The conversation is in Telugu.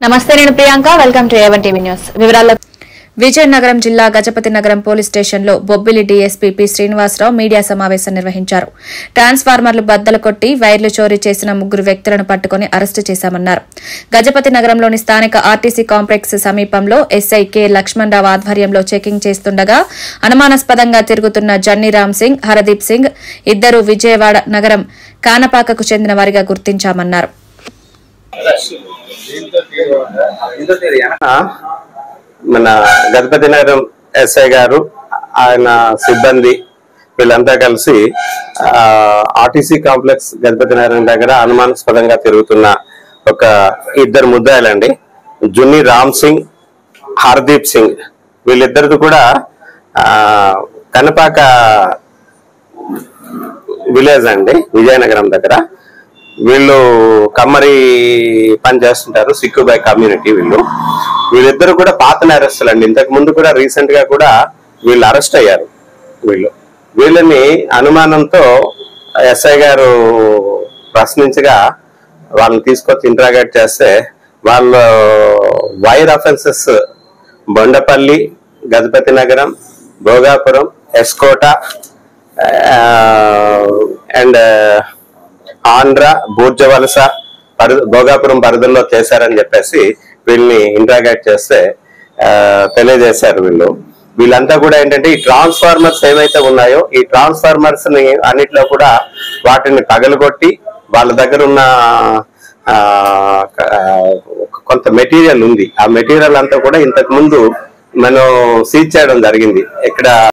నమస్తే నేను Priyanka welcome to A one TV news వివరాల్లో విజయనగరం జిల్లా గజపతి నగరం పోలీస్ స్టేషన్లో Bobbili DSP P Srinivasarao media సమావేశం నిర్వహించారు ట్రాన్స్ఫార్మర్లు బద్దలు కొట్టి వైర్లు చోరీ చేసిన ముగ్గురు వ్యక్తులను పట్టుకుని అరెస్టు చేశామన్నారు గజపతి నగరంలోని స్థానిక ఆర్టీసీ కాంప్లెక్స్ సమీపంలో ఎస్ఐ కె లక్ష్మణరావు ఆధ్వర్యంలో చెకింగ్ చేస్తుండగా అనుమానాస్పదంగా తిరుగుతున్న జన్ని రామ్ సింగ్ హరదీప్ సింగ్ ఇద్దరు విజయవాడ నగరం కానపాకకు చెందిన వారిగా గుర్తించామన్నారు మన గజపతి నగరం ఎస్ఐ గారు ఆయన సిబ్బంది వీళ్ళంతా కలిసి ఆర్టీసీ కాంప్లెక్స్ గజపతి నగరం దగ్గర అనుమానాస్పదంగా తిరుగుతున్న ఒక ఇద్దరు ముద్దాయిలండి జున్ని రామ్ సింగ్ హర్దీప్ సింగ్ వీళ్ళిద్దరిది కూడా ఆ, కనపాక విలేజ్ అండి విజయనగరం దగ్గర వీళ్ళు కమ్మరి పని చేస్తుంటారు సిక్కుబాయ్ కమ్యూనిటీ వీళ్ళు వీళ్ళిద్దరు కూడా పాత నేరస్తులు అండి ఇంతకు ముందు కూడా రీసెంట్ గా కూడా వీళ్ళు అరెస్ట్ అయ్యారు వీళ్ళు వీళ్ళని అనుమానంతో ఎస్ఐ గారు ప్రశ్నించగా వాళ్ళని తీసుకొచ్చి ఇంట్రాగేట్ చేస్తే వాళ్ళు wire offences Bondapalli Gajapathinagaram Bhogapuram S Kota and Andhra Burjavalasa పరి భోగాపురం పరిధిలో చేశారని చెప్పేసి వీళ్ళని ఇంట్రాగేట్ చేస్తే ఆ, తెలియజేశారు వీళ్ళు వీళ్ళంతా కూడా ఏంటంటే ఈ ట్రాన్స్ఫార్మర్స్ ఏవైతే ఉన్నాయో ఈ ట్రాన్స్ఫార్మర్స్ ని అన్నిట్లో కూడా వాటిని పగలగొట్టి వాళ్ళ దగ్గర ఉన్న ఆ, క- కొంత మెటీరియల్ ఉంది ఆ మెటీరియల్ అంతా కూడా ఇంతకు ముందు మనం సీజ్ చేయడం జరిగింది ఇక్కడ